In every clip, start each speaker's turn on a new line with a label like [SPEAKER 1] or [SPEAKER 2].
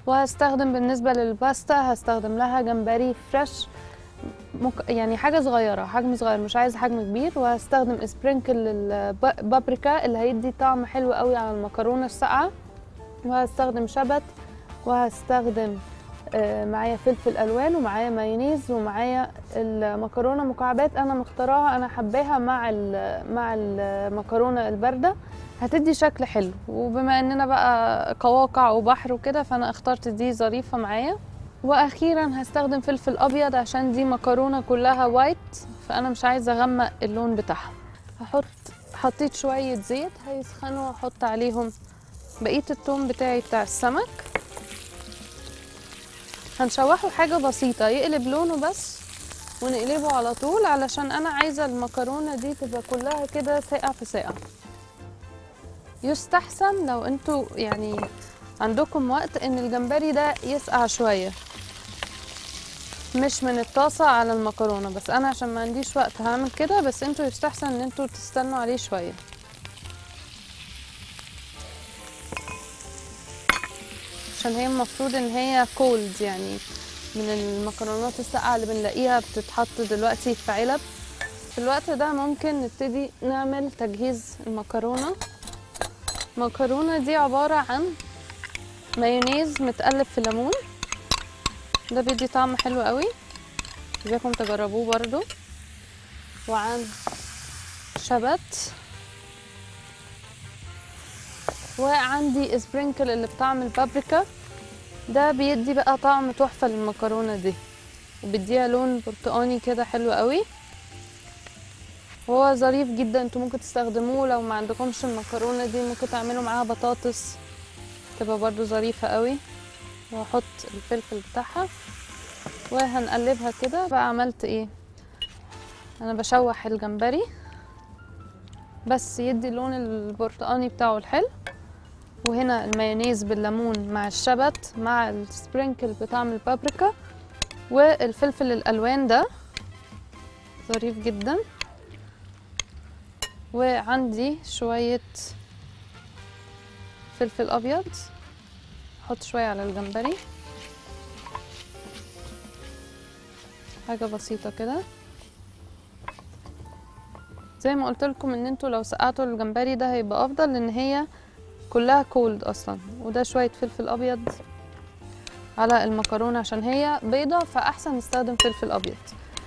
[SPEAKER 1] وهستخدم بالنسبة للباستا هستخدم لها جمبري فريش مك... يعني حاجة صغيرة حجم صغير مش عايزة حجم كبير وهستخدم سبرينكل البابريكا اللي هيدي طعم حلو قوي على المكرونة الساقعة وهستخدم شبت وهستخدم آه، معايا فلفل الوان ومعايا مايونيز ومعايا المكرونه مكعبات انا مختارها انا حباها مع ال- مع المكرونه البارده هتدي شكل حلو وبما اننا بقى قواقع وبحر وكده فانا اخترت دي ظريفه معايا واخيرا هستخدم فلفل ابيض عشان دي مكرونه كلها وايت فانا مش عايزه اغمق اللون بتاعها هحط حطيت شويه زيت هيسخنوا واحط عليهم بقيه التوم بتاعي بتاع السمك هنشوحه حاجة بسيطة يقلب لونه بس ونقلبه على طول علشان انا عايزة المكرونة دي تبقى كلها كده ساقع في ساقع يستحسن لو انتوا يعني عندكم وقت ان الجمبري ده يسقع شوية مش من الطاسة على المكرونة بس انا عشان ما عنديش وقت هعمل كده بس انتوا يستحسن ان انتوا تستنوا عليه شوية عشان هي المفروض ان هي كولد يعني من المكرونات الساقعة اللي بنلاقيها بتتحط دلوقتي في علب في الوقت ده ممكن نبتدي نعمل تجهيز المكرونة المكرونة دي عبارة عن مايونيز متقلب في ليمون ده بيدي طعم حلو قوي عايزاكم تجربوه برضو وعن شبت وعندي سبرينكل اللي بطعم البابريكا ده بيدي بقى طعم تحفة للمكرونة دي وبيديها لون برتقاني كده حلو قوي هو ظريف جدا انتوا ممكن تستخدموه لو ما عندكمش المكرونة دي ممكن تعملوا معاها بطاطس تبقى برضو ظريفة قوي واحط الفلفل بتاعها وهنقلبها كده بقى عملت ايه انا بشوح الجمبري بس يدي اللون البرتقاني بتاعه الحلو وهنا المايونيز بالليمون مع الشبت مع السبرينكل بطعم البابريكا والفلفل الالوان ده ظريف جدا وعندي شوية فلفل ابيض احط شوية على الجمبري حاجة بسيطة كده زي ما قلت لكم ان انتوا لو سقعتوا الجمبري ده هيبقى افضل لان هي كلها كولد اصلا وده شويه فلفل ابيض على المكرونه عشان هي بيضه فاحسن نستخدم فلفل ابيض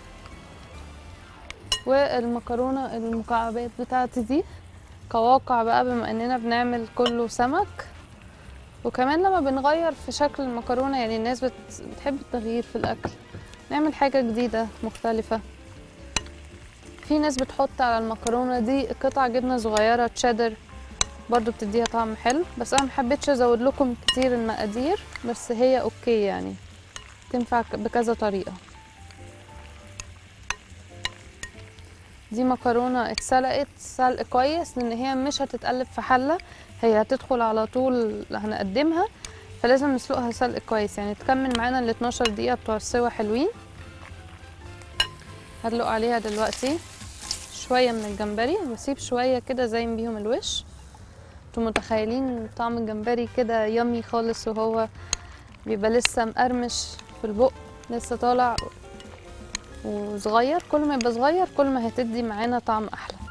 [SPEAKER 1] والمكرونه المكعبات بتاعتي دي قواقع بقى بما اننا بنعمل كله سمك وكمان لما بنغير في شكل المكرونه يعني الناس بت... بتحب التغيير في الاكل نعمل حاجه جديده مختلفه في ناس بتحط على المكرونه دي قطع جبنه صغيره تشيدر برضو بتديها طعم حلو بس انا محبتش ازود لكم كتير المقادير بس هي اوكي يعني تنفع ك- بكذا طريقه دي مكرونه اتسلقت سلق كويس لان هي مش هتتقلب في حله هي هتدخل على طول هنقدمها فلازم نسلقها سلق كويس يعني تكمل معانا ال 12 دقيقه بتوع السوا حلوين هدلق عليها دلوقتي شويه من الجمبري بسيب شويه كده زين بيهم الوش انتوا متخيلين طعم الجمبري كده يمي خالص وهو بيبقى لسه مقرمش في البق لسه طالع وصغير كل ما يبقى صغير كل ما هتدي معانا طعم احلى